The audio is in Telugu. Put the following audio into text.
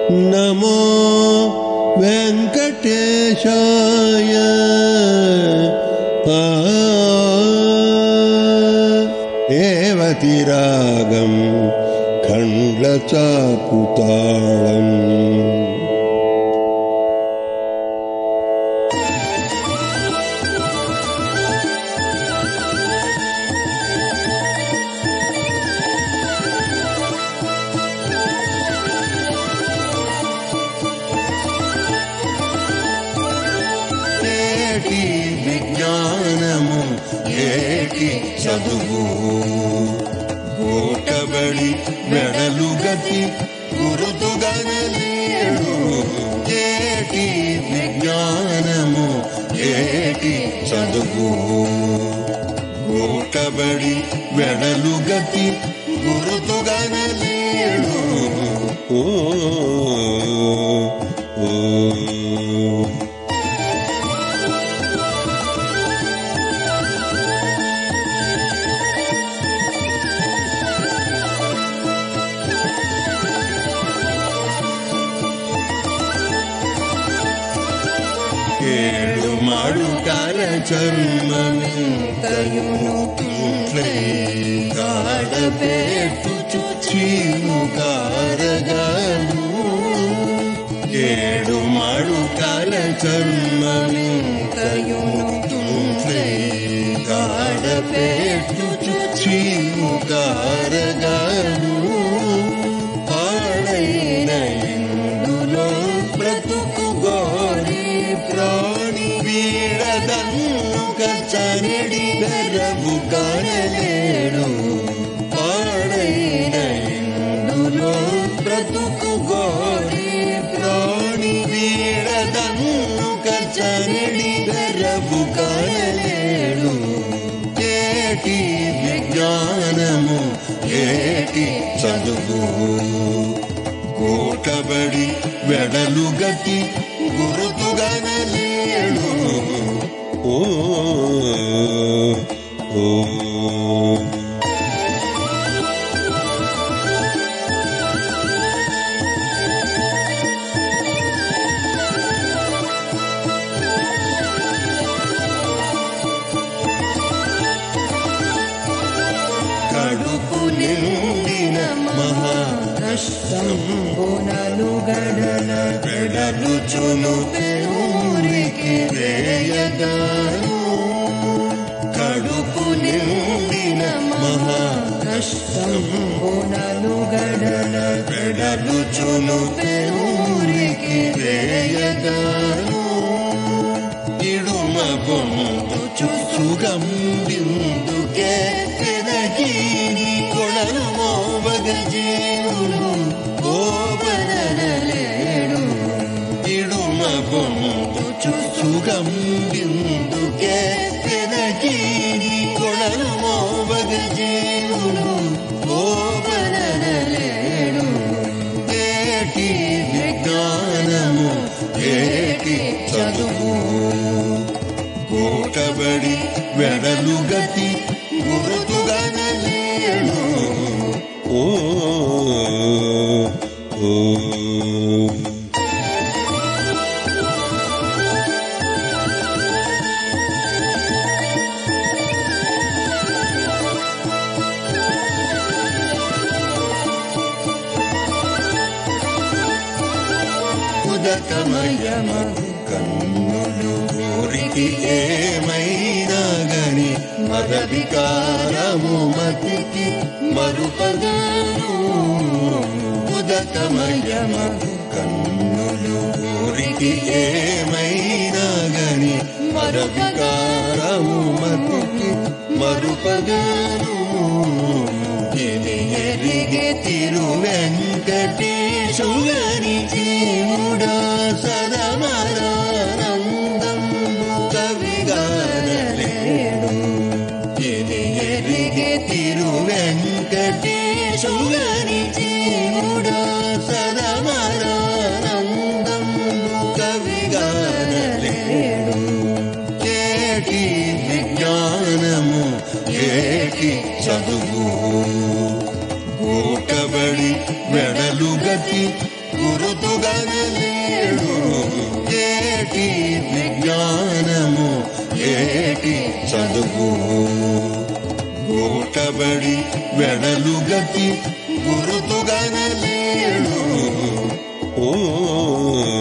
నమో వెంకటేశాయ ఆ, ఏవతిరాగం ఖండ్లచాపుతాళం ఏటి విజ్ఞానము ఏటి చదువు గోటబడి మెడలు గతి గురుతుగనలేడు ఏటి విజ్ఞానము ఏటి చదువు గోటబడి వెడలు గతి గురుతుగనలేడు ఓ ఓ ఏడు మడుకల చర్మమింతయును తుంట్లై గాడబెట్టు చీము కారగాను ఏడు మడుకల చర్మమింతయును తుంట్లై గాడబెట్టు చీము కారగాను పాడైన ఇందులో బ్రతుకు గోరి ప్రాణి వీడదన్ను కచనడి బెరవు కానలేడు పాడైన ఇందులో బ్రతుకు గోరి ప్రాణి వీడదన్ను కచనడి బెరవు కానలేడు ఏటి విజ్ఞానము ఏటి చదువు కోటబడి వెడలు గతి గురుతుగనలేడు ఓ ఓ కడుపు నిండిన మహా కష్టంబునలు గడల వెడలు చును పెరూరికి వేయగాను కడుపు నిండిన మహా కష్టంబునలు గడల వెడలు చును పెరూరికి వేయగాను ఇడుమ పొందు చుసుగం బిందుకే పెదగీని కొడలు మోవగ జీవులు ఓపనలేడు ఇడుమ పొందు చుసుగం బిందుకే పెదగీని కొడలు మోవగ జీవులు ఓపనలేడు ఏటి విజ్ఞానము ఏటి చదువు కోటబడి వెడలు గతి గురుతుగనలేడు ఓ ఓ ఉదకమయమగు కన్నులు ఊరికి ఏమైనా గని మద వికారము మతికి మరుపగాను ఉదకమయమగు కన్నులు ఊరికి ఏమైనా గని మద వికారము మతికి మరుపగాను ఇది ఎరిగే తిరు వెంకటేశుగని జీవుడా సదమరానందం కవిగానలేడు ఇది ఎరిగే తిరు వెంకటేశుగని జీవుడా సదమరానందం కవిగానలేడు ఏటి విజ్ఞానము ఏటి చదువు గోటబడి వెడలు గతి గురుతు గురుతుగనలేడు ఏటి విజ్ఞానము ఏటి చదువు గోటబడి వెడలు గతి గురుతుగనలేడు ఓ